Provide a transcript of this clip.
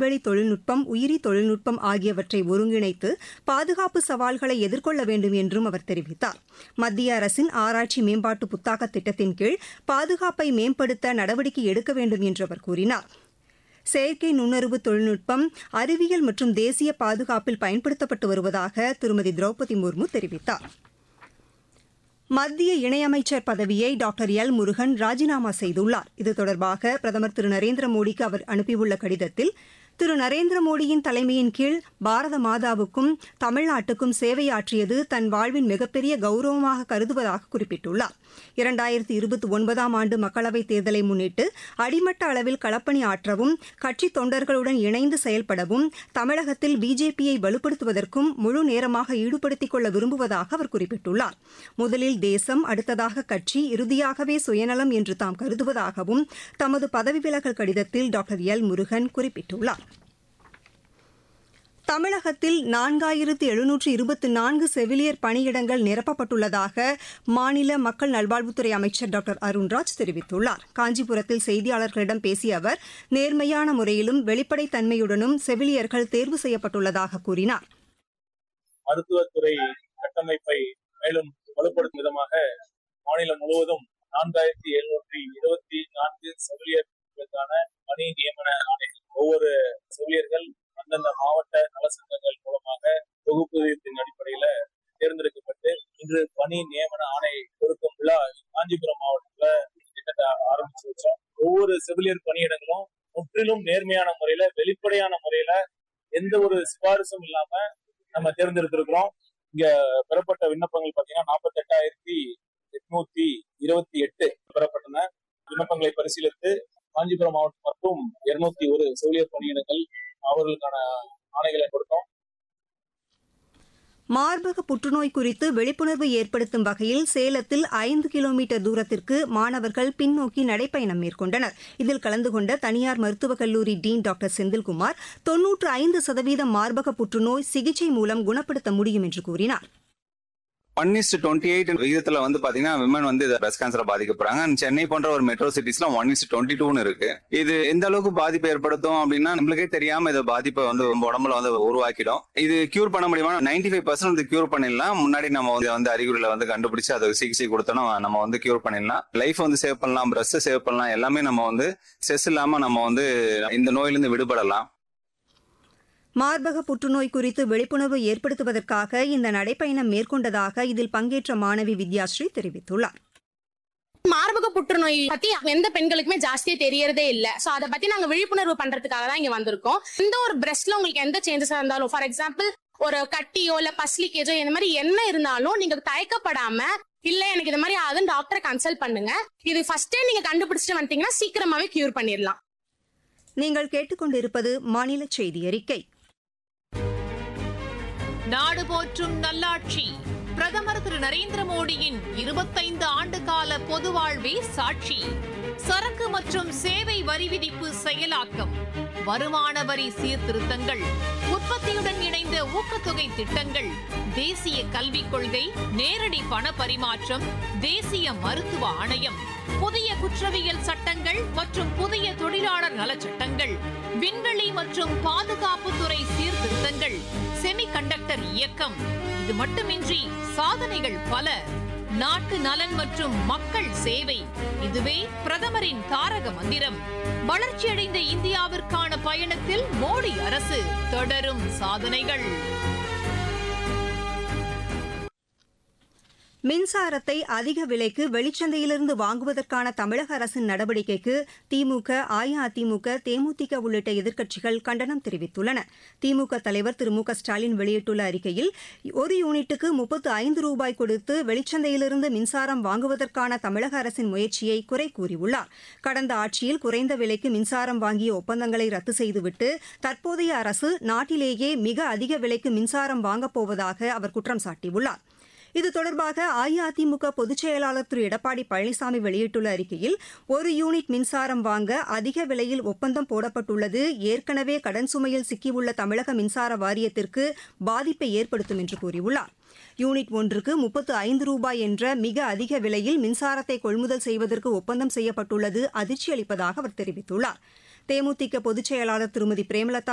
விண்வெளி தொழில்நுட்பம் உயிரி தொழில்நுட்பம் ஆகியவற்றை ஒருங்கிணைத்து பாதுகாப்பு சவால்களை எதிர்கொள்ள வேண்டும் என்றும் அவர் தெரிவித்தார் மத்திய அரசின் ஆராய்ச்சி மேம்பாட்டு புத்தாக்க திட்டத்தின் கீழ் பாதுகாப்பை மேம்படுத்த நடவடிக்கை எடுக்க வேண்டும் என்று அவர் கூறினார் செயற்கை நுண்ணறிவு தொழில்நுட்பம் அறிவியல் மற்றும் தேசிய பாதுகாப்பில் பயன்படுத்தப்பட்டு வருவதாக திருமதி திரௌபதி முர்மு தெரிவித்தார் மத்திய இணையமைச்சர் பதவியை டாக்டர் எல் முருகன் ராஜினாமா செய்துள்ளார் இது தொடர்பாக பிரதமர் திரு நரேந்திர மோடிக்கு அவர் அனுப்பியுள்ள கடிதத்தில் திரு நரேந்திர மோடியின் தலைமையின் கீழ் பாரத மாதாவுக்கும் தமிழ்நாட்டுக்கும் சேவையாற்றியது தன் வாழ்வின் மிகப்பெரிய கௌரவமாக கருதுவதாக குறிப்பிட்டுள்ளார் இரண்டாயிரத்தி இருபத்தி ஒன்பதாம் ஆண்டு மக்களவைத் தேர்தலை முன்னிட்டு அடிமட்ட அளவில் களப்பணி ஆற்றவும் கட்சி தொண்டர்களுடன் இணைந்து செயல்படவும் தமிழகத்தில் பிஜேபியை வலுப்படுத்துவதற்கும் முழு நேரமாக ஈடுபடுத்திக் கொள்ள விரும்புவதாக அவர் குறிப்பிட்டுள்ளார் முதலில் தேசம் அடுத்ததாக கட்சி இறுதியாகவே சுயநலம் என்று தாம் கருதுவதாகவும் தமது பதவி விலகல் கடிதத்தில் டாக்டர் எல் முருகன் குறிப்பிட்டுள்ளார் தமிழகத்தில் நான்காயிரத்து எழுநூற்று இருபத்தி நான்கு செவிலியர் பணியிடங்கள் நிரப்பப்பட்டுள்ளதாக மாநில மக்கள் நல்வாழ்வுத்துறை அமைச்சர் டாக்டர் அருண்ராஜ் தெரிவித்துள்ளார் காஞ்சிபுரத்தில் செய்தியாளர்களிடம் பேசிய அவர் நேர்மையான முறையிலும் வெளிப்படைத்தன்மையுடனும் செவிலியர்கள் தேர்வு செய்யப்பட்டுள்ளதாக கூறினார் மருத்துவத்துறை கட்டமைப்பை மேலும் வலுப்படுத்தும் விதமாக மாநிலம் முழுவதும் நான்காயிரத்தி எழுநூற்றி இருபத்தி நான்கு செவிலியர்களுக்கான பணி நியமன ஆணைகள் ஒவ்வொரு செவிலியர்கள் அந்தந்த மாவட்ட நலசங்கங்கள் மூலமாக தொகுப்பூதியத்தின் அடிப்படையில தேர்ந்தெடுக்கப்பட்டு இன்று பணி நியமன ஆணை கொடுக்கும் விழா காஞ்சிபுரம் மாவட்டத்துல திட்டத்தை ஆரம்பிச்சு வச்சோம் ஒவ்வொரு செவிலியர் பணியிடங்களும் முற்றிலும் நேர்மையான முறையில வெளிப்படையான முறையில எந்த ஒரு சிபாரிசும் இல்லாம நம்ம தேர்ந்தெடுத்திருக்கிறோம் இங்க பெறப்பட்ட விண்ணப்பங்கள் பாத்தீங்கன்னா நாற்பத்தி எட்டாயிரத்தி எட்நூத்தி இருபத்தி எட்டு பெறப்பட்டன விண்ணப்பங்களை பரிசீலித்து காஞ்சிபுரம் மாவட்டம் மற்றும் இருநூத்தி ஒரு செவிலியர் பணியிடங்கள் அவர்களுக்கான ஆணைகளை கொடுத்தோம் மார்பக புற்றுநோய் குறித்து விழிப்புணர்வு ஏற்படுத்தும் வகையில் சேலத்தில் ஐந்து கிலோமீட்டர் தூரத்திற்கு மாணவர்கள் பின்னோக்கி நடைப்பயணம் மேற்கொண்டனர் இதில் கலந்து கொண்ட தனியார் மருத்துவக் கல்லூரி டீன் டாக்டர் செந்தில்குமார் தொன்னூற்று ஐந்து சதவீதம் மார்பக புற்றுநோய் சிகிச்சை மூலம் குணப்படுத்த முடியும் என்று கூறினார் ஒன் இஸ் டுவெண்ட்டி எயிட் விகிதத்துல வந்து பாத்தீங்கன்னா விமன் வந்து பிரஸ்ட் கேன்சர் பாதிக்கப்படுறாங்க And சென்னை போன்ற ஒரு மெட்ரோ சிட்டிஸ்ல ஒன் இஸ் டுவெண்ட்டி டூன்னு இருக்கு இது எந்த அளவுக்கு பாதிப்பு ஏற்படுத்தும் அப்படின்னா நம்மளுக்கே தெரியாம இந்த பாதிப்பை வந்து நம்ம உடம்புல வந்து உருவாக்கிடும் இது கியூர் பண்ண முடியுமா நைன்டி ஃபைவ் பர்சன்ட் கியூர் பண்ணிடலாம் முன்னாடி நம்ம வந்து வந்து அறிகுறியில வந்து கண்டுபிடிச்சு அதை சிகிச்சை கொடுத்தோம்னா நம்ம வந்து கியூர் பண்ணிடலாம் லைஃப் வந்து சேவ் பண்ணலாம் பிரஸ்ட் சேவ் பண்ணலாம் எல்லாமே நம்ம வந்து ஸ்ட்ரெஸ் இல்லாம நம்ம வந்து இந்த நோயிலிருந்து விடுபடலாம் மார்பக புற்றுநோய் குறித்து விழிப்புணர்வு ஏற்படுத்துவதற்காக இந்த நடைப்பயணம் மேற்கொண்டதாக இதில் பங்கேற்ற மாணவி வித்யாஸ்ரீ தெரிவித்துள்ளார் மார்பக புற்றுநோய் பத்தி எந்த பெண்களுக்குமே ஜாஸ்தியா தெரியறதே இல்ல சோ அத பத்தி நாங்க விழிப்புணர்வு பண்றதுக்காக தான் இங்க வந்திருக்கோம் எந்த ஒரு பிரஸ்ட்ல உங்களுக்கு எந்த சேஞ்சஸா இருந்தாலும் ஃபார் எக்ஸாம்பிள் ஒரு கட்டியோ இல்ல பஸ்லிக்கேஜோ இந்த மாதிரி என்ன இருந்தாலும் நீங்க தயக்கப்படாம இல்ல எனக்கு இந்த மாதிரி ஆகுதுன்னு டாக்டரை கன்சல்ட் பண்ணுங்க இது ஃபர்ஸ்டே நீங்க கண்டுபிடிச்சிட்டு வந்துட்டீங்கன்னா சீக்கிரமாவே கியூர் பண்ணிடலாம் நீங்கள் கேட்டுக்கொண்டிருப்பது மாநில செய்தி அறிக்கை நாடு போற்றும் நல்லாட்சி பிரதமர் திரு நரேந்திர மோடியின் இருபத்தைந்து ஆண்டு கால பொது வாழ்வே சாட்சி சரக்கு மற்றும் சேவை வரி விதிப்பு செயலாக்கம் வருமான வரி சீர்திருத்தங்கள் உற்பத்தியுடன் இணைந்த ஊக்கத்தொகை திட்டங்கள் தேசிய கல்விக் கொள்கை நேரடி பண பரிமாற்றம் தேசிய மருத்துவ ஆணையம் புதிய குற்றவியல் சட்டங்கள் மற்றும் புதிய தொழிலாளர் நலச் சட்டங்கள் விண்வெளி மற்றும் பாதுகாப்புத்துறை சீர்திருத்தங்கள் செமிகண்டக்டர் இயக்கம் இது மட்டுமின்றி சாதனைகள் பல நாட்டு நலன் மற்றும் மக்கள் சேவை இதுவே பிரதமரின் தாரக மந்திரம் வளர்ச்சியடைந்த இந்தியாவிற்கான பயணத்தில் மோடி அரசு தொடரும் சாதனைகள் மின்சாரத்தை அதிக விலைக்கு வெளிச்சந்தையிலிருந்து வாங்குவதற்கான தமிழக அரசின் நடவடிக்கைக்கு திமுக அஇஅதிமுக தேமுதிக உள்ளிட்ட எதிர்க்கட்சிகள் கண்டனம் தெரிவித்துள்ளன திமுக தலைவர் திரு மு க ஸ்டாலின் வெளியிட்டுள்ள அறிக்கையில் ஒரு யூனிட்டுக்கு முப்பத்து ஐந்து ரூபாய் கொடுத்து வெளிச்சந்தையிலிருந்து மின்சாரம் வாங்குவதற்கான தமிழக அரசின் முயற்சியை குறை கூறியுள்ளார் கடந்த ஆட்சியில் குறைந்த விலைக்கு மின்சாரம் வாங்கிய ஒப்பந்தங்களை ரத்து செய்துவிட்டு தற்போதைய அரசு நாட்டிலேயே மிக அதிக விலைக்கு மின்சாரம் வாங்கப் போவதாக அவர் குற்றம் சாட்டியுள்ளார் இது தொடர்பாக அஇஅதிமுக பொதுச் செயலாளர் திரு எடப்பாடி பழனிசாமி வெளியிட்டுள்ள அறிக்கையில் ஒரு யூனிட் மின்சாரம் வாங்க அதிக விலையில் ஒப்பந்தம் போடப்பட்டுள்ளது ஏற்கனவே கடன் சுமையில் சிக்கியுள்ள தமிழக மின்சார வாரியத்திற்கு பாதிப்பை ஏற்படுத்தும் என்று கூறியுள்ளார் யூனிட் ஒன்றுக்கு முப்பத்து ஐந்து ரூபாய் என்ற மிக அதிக விலையில் மின்சாரத்தை கொள்முதல் செய்வதற்கு ஒப்பந்தம் செய்யப்பட்டுள்ளது அதிர்ச்சி அளிப்பதாக அவர் தெரிவித்துள்ளார் தேமுதிக பொதுச் செயலாளர் திருமதி பிரேமலதா